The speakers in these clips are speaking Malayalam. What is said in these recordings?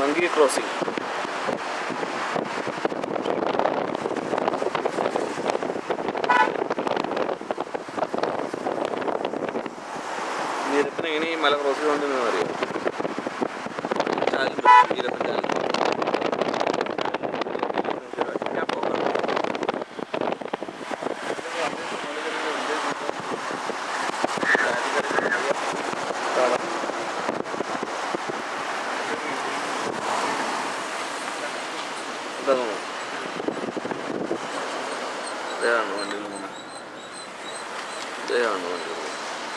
മങ്കി ക്രോസിംഗ് നീരപ്പൻ എങ്ങനെ ഈ മല ക്രോസ് ചെയ്തുകൊണ്ടെന്ന് അറിയാം ചാലും പറ്റും നീരപ്പൻ ചാലും ഞാൻ പോകാം ഇതാണ് ഇതാണ് വണ്ടിയിൽ പോകുന്നത് ഇതാണ് വണ്ടിയിൽ പോകുന്നത്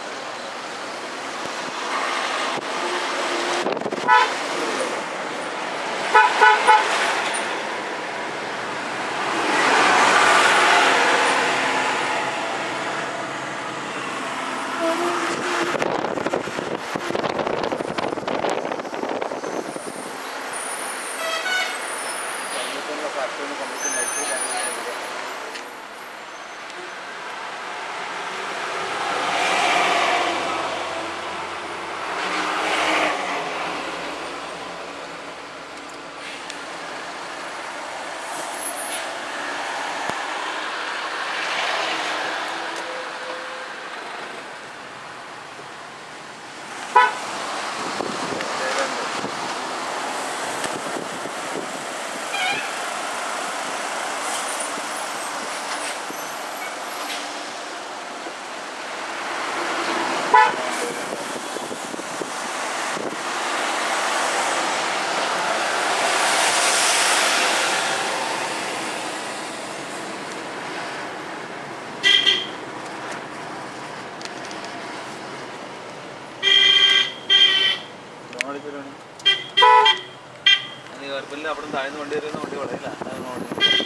കുഴപ്പമില്ല അവിടെ താഴ്ന്ന് വണ്ടി വരുന്ന വണ്ടി വളയില്ല അതാണ് ഓടുന്നത്.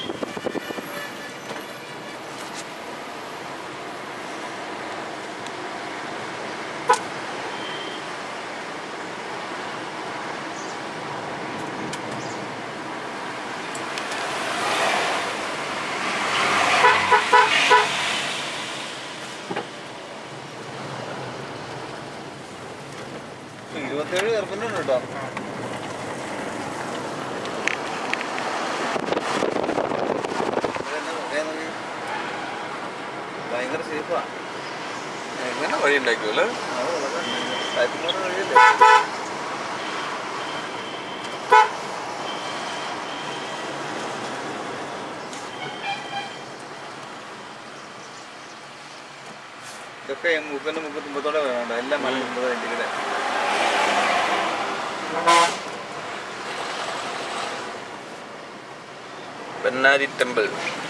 ഇരുപത്തേഴ് ചെറുപ്പനുണ്ട് കേട്ടോ ഇതെന്നെ നോക്കിയാ നോക്കി. ഭയങ്കര സേഫാ എങ്ങനെ വഴി ഉണ്ടാക്കുമല്ലോ കാറ്റിനോട് കഴിയില്ലേ ഇതൊക്കെ മുപ്പതിന് മുപ്പത്തൊമ്പതോടെ വേണ്ട എല്ലാം മല മുപ്പത് എൻ്റെ ബന്നാരി ടെമ്പിൾ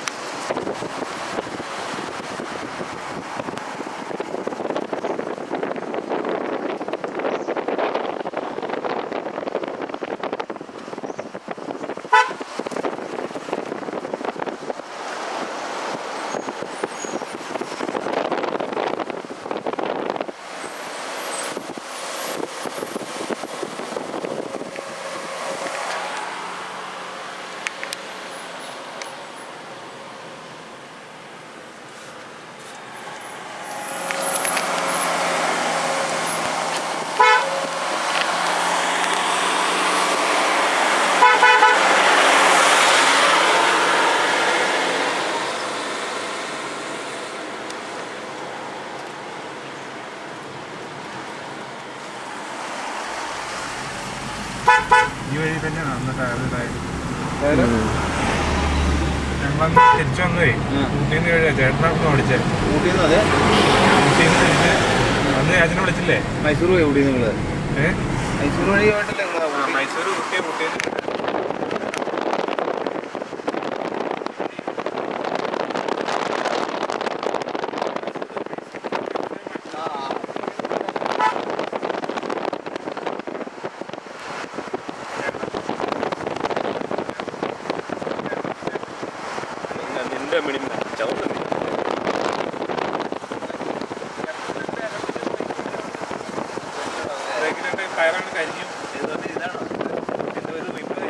ഈ വഴി തന്നെയാണ് അന്ന് ടയർ ഇതായത് ഞങ്ങളന്ന് തിരിച്ചു വന്നേ ഉം. ഊട്ടിയിൽ നിന്ന് വഴിയാ ചേട്ടനൊക്കെ വിളിച്ചേ ഊട്ടിന്ന് അതെ ഊട്ടിയിൽ നിന്ന് തിരിച്ച് അന്ന് ചേച്ചനെ വിളിച്ചില്ലേ മൈസൂർ പോയി ഊട്ടി നിങ്ങള് ഏഹ് മൈസൂർ വഴി പോയിട്ടല്ലേ നിങ്ങള് മൈസൂർ ഊട്ടി ഊട്ടിയിൽ നിന്റെ മിണി ചവിട്ടുന്നു ടയറാണ് കരിഞ്ഞു ഇതാണോ ഇത് ഒരു റിപ്പയർ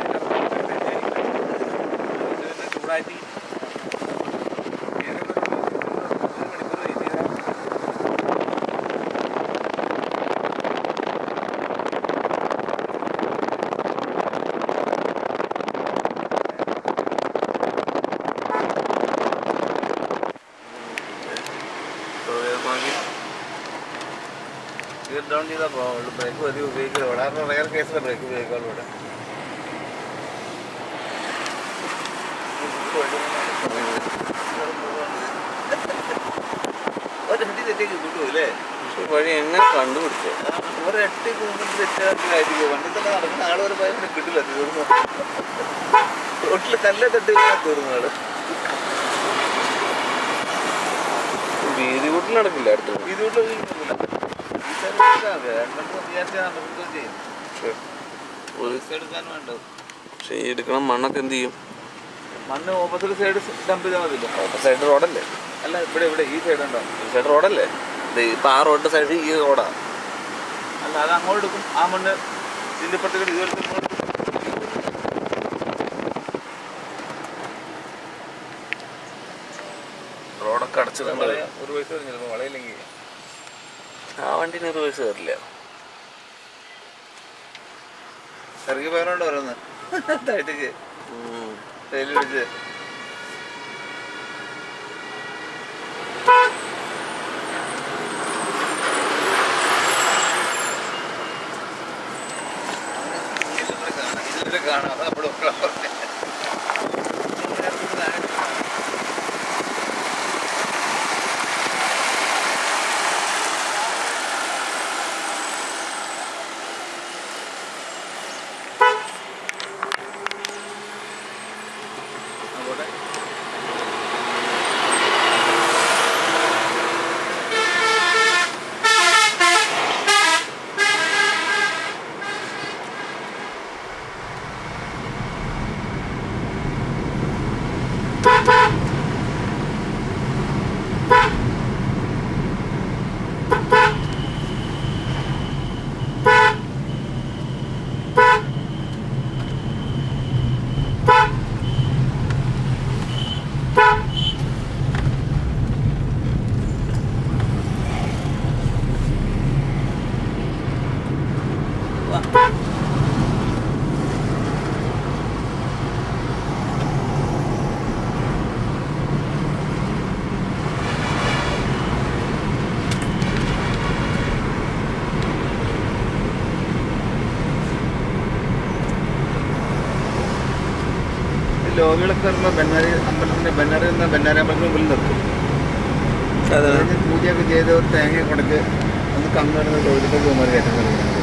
ഗിയർ ഡൗൺ ചെയ്താൽ പോകാവുള്ളൂ ബ്രേക്ക് പതിവ് ഉപയോഗിക്കില്ല വളരെ റയർ കേസിലെ ബ്രേക്ക് ഉപയോഗിക്കാവുള്ളൂ ഇവിടെ ഒരട്ടി തെറ്റേക്ക് കിട്ടൂല്ലേ പക്ഷെ വഴി എങ്ങനെ കണ്ടുപിടിച്ചേ ഒരട്ടി പോകുമ്പോൾ തെറ്റാക്കിലായിരിക്കും വണ്ടി തന്നെ നടക്കുന്ന ആൾ ഒരു ഭയം കിട്ടില്ല തീർന്നു റോട്ടിൽ കല്ലേ തട്ടി വീണാ തീർന്നു ആള് വീതി കൂട്ടിൽ നടക്കില്ല അടുത്ത് ഇതുകൊണ്ട് ഒഴിക്കുന്നില്ല ഈ സൈഡ് എടുക്കാൻ ഗവൺമെന്റ് വിചാരിച്ചാൽ നിർത്തുകയും ചെയ്യും പക്ഷെ ഒരു പൈസ എടുക്കാൻ വേണ്ടത് പക്ഷെ ഈ എടുക്കണം മണ്ണൊക്കെ എന്ത് ചെയ്യും മണ്ണ് ഓപ്പോസിറ്റ് സൈഡ് ഡംപ് ചെയ്താൽ മതില്ലോ ഓപ്പോ സൈഡ് റോഡല്ലേ അല്ല ഇവിടെ ഇവിടെ ഈ സൈഡ് ഉണ്ടോ ഈ സൈഡ് റോഡല്ലേ ദേ ഇപ്പൊ ആ റോഡിന്റെ സൈഡ് ഈ റോഡാ അല്ല അത് അങ്ങോട്ട് എടുക്കും ആ മണ്ണ് ഇതിന്റെ ഇപ്പുറത്തേക്ക് ഇതുവരെ ഇങ്ങോട്ട് എടുക്കും. റോഡൊക്കെ അടച്ചിട്ടുണ്ട് വളയ- ഒരു വയസ്സ് വരും ചിലപ്പോൾ വളയില്ലെങ്കിൽ ആ വണ്ടിന് ഒരു വയസ്സ് കയറില്ല ഇറങ്ങി പോയാലുണ്ട് ഓരോന്ന് താഴത്തേക്ക് ഉം. തേയില പിടിച്ച് ഇതിലൂടെ കാണാം അതാ ഇവിടെ ഒക്കെ പറഞ്ഞെ. അങ്ങോട്ടെ. ഈ ലോബികളൊക്കെ വരുമ്പോൾ ബെന്നാരി അമ്പലത്തിന്റെ ബെന്നാരി എന്ന ബെന്നാരി അമ്പലത്തിന് മുമ്പിൽ നിർത്തും അതെ അതിന് പൂജയൊക്കെ ചെയ്ത് ഒരു തേങ്ങ കൊടുക്ക് ഒന്ന് കന്നു വരുന്ന ലോകത്തേക്ക് പോകുമ്പോൾ കയറ്റം